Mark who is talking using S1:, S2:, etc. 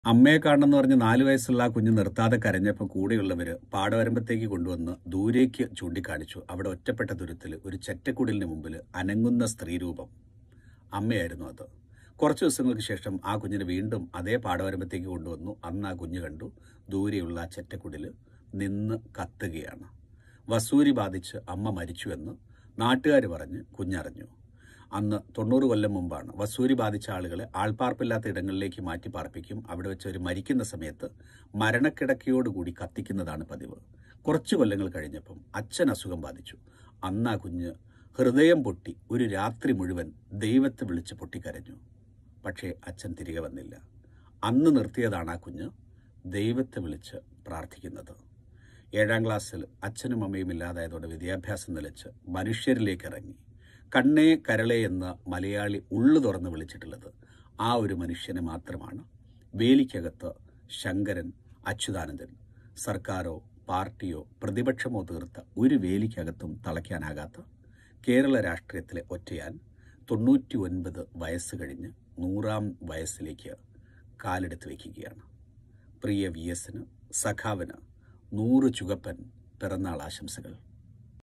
S1: അമ്മയെ കാണണമെന്ന് പറഞ്ഞ് നാല് വയസ്സുള്ള ആ കുഞ്ഞ് നിർത്താതെ കരഞ്ഞപ്പോൾ കൂടെയുള്ളവര് പാടവരമ്പത്തേക്ക് കൊണ്ടുവന്ന് ദൂരേക്ക് ചൂണ്ടിക്കാണിച്ചു അവിടെ ഒറ്റപ്പെട്ട ദുരത്തിൽ ഒരു ചെറ്റക്കുടിലിന് മുമ്പിൽ അനങ്ങുന്ന സ്ത്രീരൂപം അമ്മയായിരുന്നു അത് കുറച്ച് ദിവസങ്ങൾക്ക് ശേഷം ആ കുഞ്ഞിനെ വീണ്ടും അതേ പാടവരമ്പത്തേക്ക് കൊണ്ടുവന്നു അന്ന് ആ കുഞ്ഞ് കണ്ടു ദൂരെയുള്ള ആ ചെറ്റക്കുടിൽ നിന്ന് കത്തുകയാണ് വസൂരി ബാധിച്ച് അമ്മ മരിച്ചുവെന്ന് നാട്ടുകാർ പറഞ്ഞ് കുഞ്ഞറിഞ്ഞു അന്ന് തൊണ്ണൂറ് കൊല്ലം മുമ്പാണ് വസൂരി ബാധിച്ച ആളുകളെ ആൾപ്പാർപ്പില്ലാത്ത ഇടങ്ങളിലേക്ക് മാറ്റി പാർപ്പിക്കും അവിടെ വെച്ച് അവർ മരിക്കുന്ന സമയത്ത് മരണക്കിടക്കയോടുകൂടി കത്തിക്കുന്നതാണ് പതിവ് കുറച്ചു കൊല്ലങ്ങൾ കഴിഞ്ഞപ്പം അച്ഛൻ അസുഖം ബാധിച്ചു അന്ന് ആ കുഞ്ഞ് ഹൃദയം പൊട്ടി ഒരു രാത്രി മുഴുവൻ ദൈവത്തെ വിളിച്ച് പൊട്ടിക്കരഞ്ഞു പക്ഷേ അച്ഛൻ തിരികെ വന്നില്ല അന്ന് നിർത്തിയതാണ് ആ കുഞ്ഞ് ദൈവത്തെ വിളിച്ച് പ്രാർത്ഥിക്കുന്നത് ഏഴാം ക്ലാസ്സിൽ അച്ഛനും അമ്മയും ഇല്ലാതായതോടെ വിദ്യാഭ്യാസം നിലച്ച് മനുഷ്യരിലേക്ക് ഇറങ്ങി കണ്ണേ കരളെ എന്ന് മലയാളി ഉള്ളു തുറന്ന് വിളിച്ചിട്ടുള്ളത് ആ ഒരു മനുഷ്യനെ മാത്രമാണ് വേലിക്കകത്ത് ശങ്കരൻ അച്യുതാനന്ദൻ സർക്കാരോ പാർട്ടിയോ പ്രതിപക്ഷമോ തീർത്ത ഒരു വേലിക്കകത്തും തളയ്ക്കാനാകാത്ത കേരള രാഷ്ട്രീയത്തിലെ ഒറ്റയാൻ തൊണ്ണൂറ്റി ഒൻപത് വയസ്സ് കഴിഞ്ഞ് നൂറാം വയസ്സിലേക്ക് കാലെടുത്ത് വയ്ക്കുകയാണ് പ്രിയ വി എസിന് സഖാവിന് നൂറ് ചുകപ്പൻ പിറന്നാൾ ആശംസകൾ